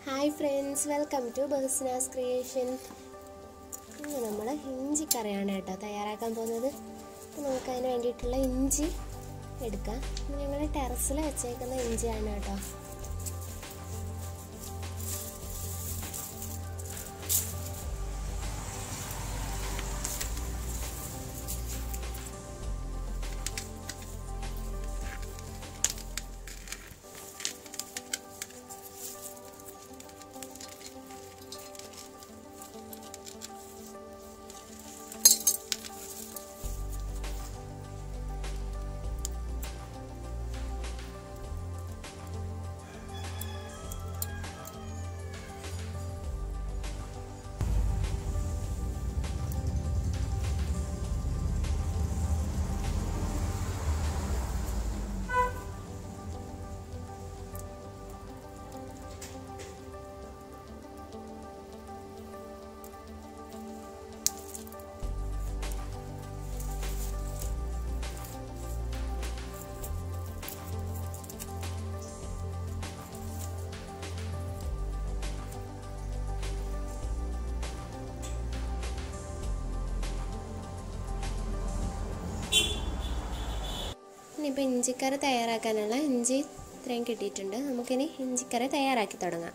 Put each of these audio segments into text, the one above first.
hi friends welcome to ബഹസ്നാസ് creation ഇന്ന് നമ്മൾ ഇഞ്ചി കറിയാണ് കേട്ടോ തയ്യാറാക്കാൻ പോകുന്നത് അപ്പോൾ നമുക്ക് അതിന് വേണ്ടിയിട്ടുള്ള ഇഞ്ചി എടുക്കാം ഇത് ഞങ്ങൾ ടെറസിൽ വെച്ചേക്കുന്ന ഇഞ്ചിയാണ് കേട്ടോ ഇനിയിപ്പോൾ ഇഞ്ചിക്കറി തയ്യാറാക്കാനുള്ള ഇഞ്ചി ഇത്രയും കിട്ടിയിട്ടുണ്ട് നമുക്കിനി ഇഞ്ചിക്കറി തയ്യാറാക്കി തുടങ്ങാം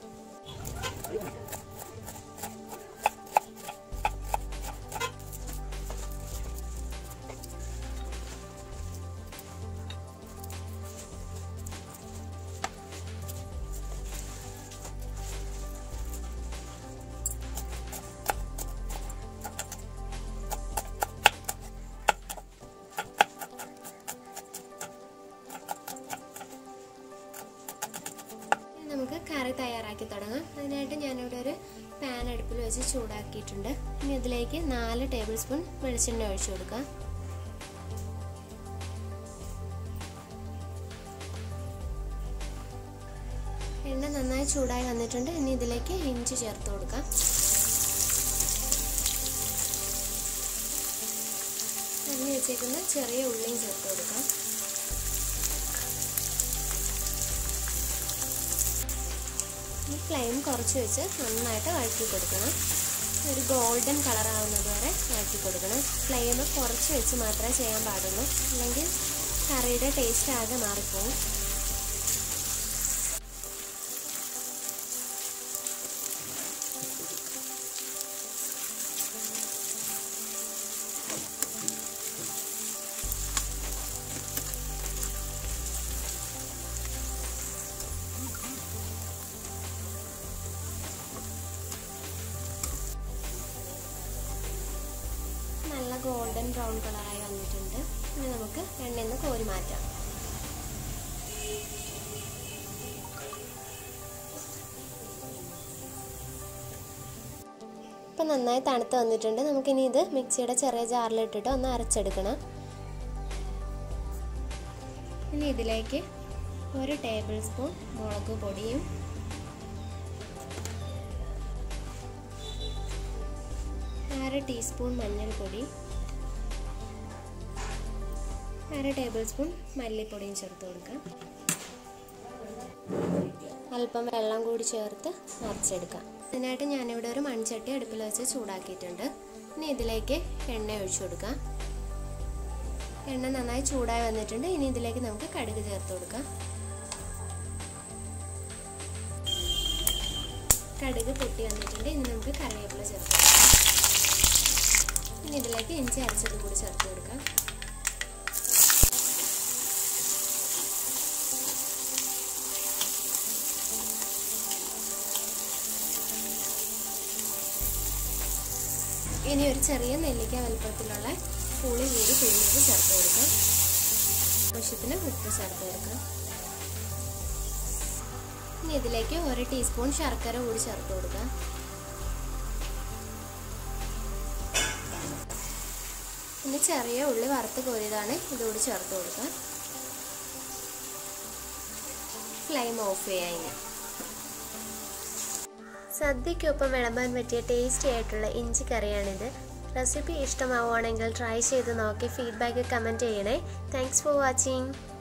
ഇനി നമുക്ക് കറി തയ്യാറാക്കി തുടങ്ങാം അതിനായിട്ട് ഞാനിവിടെ ഒരു പാൻ അടുപ്പിൽ വെച്ച് ചൂടാക്കിയിട്ടുണ്ട് ഇനി ഇതിലേക്ക് നാല് ടേബിൾ സ്പൂൺ വെളിച്ചെണ്ണ ഒഴിച്ചു കൊടുക്കാം എണ്ണ നന്നായി ചൂടായി വന്നിട്ടുണ്ട് ഇനി ഇതിലേക്ക് ഇഞ്ചി ചേർത്ത് കൊടുക്കാം അരിഞ്ഞ് വെച്ചേക്കുന്ന ചെറിയ ഉള്ളിയും ചേർത്ത് കൊടുക്കാം ഈ ഫ്ലെയിം കുറച്ച് വെച്ച് നന്നായിട്ട് വഴറ്റി കൊടുക്കണം ഒരു ഗോൾഡൻ കളർ ആവുന്നത് വരെ വഴറ്റി കൊടുക്കണം ഫ്ലെയിം കുറച്ച് വെച്ച് മാത്രമേ ചെയ്യാൻ പാടുള്ളൂ അല്ലെങ്കിൽ കറിയുടെ ടേസ്റ്റ് ആകെ മാറിപ്പോവും നല്ല ഗോൾഡൻ ബ്രൗൺ കളറായി വന്നിട്ടുണ്ട് ഇനി നമുക്ക് എണ്ണയിൽ നിന്ന് കോരി മാറ്റാം ഇപ്പം നന്നായി തണുത്ത് വന്നിട്ടുണ്ട് നമുക്കിനി ഇത് മിക്സിയുടെ ചെറിയ ജാറിലിട്ടിട്ട് ഒന്ന് അരച്ചെടുക്കണം ഇനി ഇതിലേക്ക് ഒരു ടേബിൾ സ്പൂൺ മുളക് പൊടിയും അര ടീസ്പൂൺ മഞ്ഞൾപ്പൊടി അര ടേബിൾ സ്പൂൺ മല്ലിപ്പൊടിയും ചേർത്ത് കൊടുക്കാം അല്പം വെള്ളം കൂടി ചേർത്ത് അരച്ചെടുക്കാം അതിനായിട്ട് ഞാനിവിടെ ഒരു മൺചട്ടി അടുപ്പിൽ വെച്ച് ചൂടാക്കിയിട്ടുണ്ട് ഇനി ഇതിലേക്ക് എണ്ണ ഒഴിച്ചു കൊടുക്കാം എണ്ണ നന്നായി ചൂടായി വന്നിട്ടുണ്ട് ഇനി ഇതിലേക്ക് നമുക്ക് കടുക് ചേർത്ത് കൊടുക്കാം കടുക് പൊട്ടി വന്നിട്ടുണ്ട് ഇനി നമുക്ക് കറിവേപ്പില ചേർത്ത് കൊടുക്കാം ഇനി ഇതിലേക്ക് ഇഞ്ചി അരച്ചത് കൂടി ചേർത്ത് കൊടുക്കാം ഇനി ഒരു ചെറിയ നെല്ലിക്ക വലുപ്പത്തിലുള്ള പുളി കൂടി പിഴിഞ്ഞത് ചേർത്ത് കൊടുക്കാം ആവശ്യത്തിന് ഉപ്പ് ചേർത്ത് കൊടുക്കാം ഇനി ഇതിലേക്ക് ഒരു ടീസ്പൂൺ ശർക്കര കൂടി ചേർത്ത് കൊടുക്കാം ഇനി ചെറിയ ഉള്ളി വറുത്ത് കോരിയതാണ് ഇതുകൂടി ചേർത്ത് കൊടുക്കുക ഫ്ലെയിം ഓഫ് ചെയ്യാം ഇനി സദ്യക്കൊപ്പം വിളമ്പാൻ പറ്റിയ ടേസ്റ്റി ആയിട്ടുള്ള ഇഞ്ചി കറിയാണിത് റെസിപ്പി ഇഷ്ടമാവുകയാണെങ്കിൽ ട്രൈ ചെയ്ത് നോക്കി ഫീഡ്ബാക്ക് കമൻറ്റ് ചെയ്യണേ താങ്ക്സ് ഫോർ വാച്ചിങ്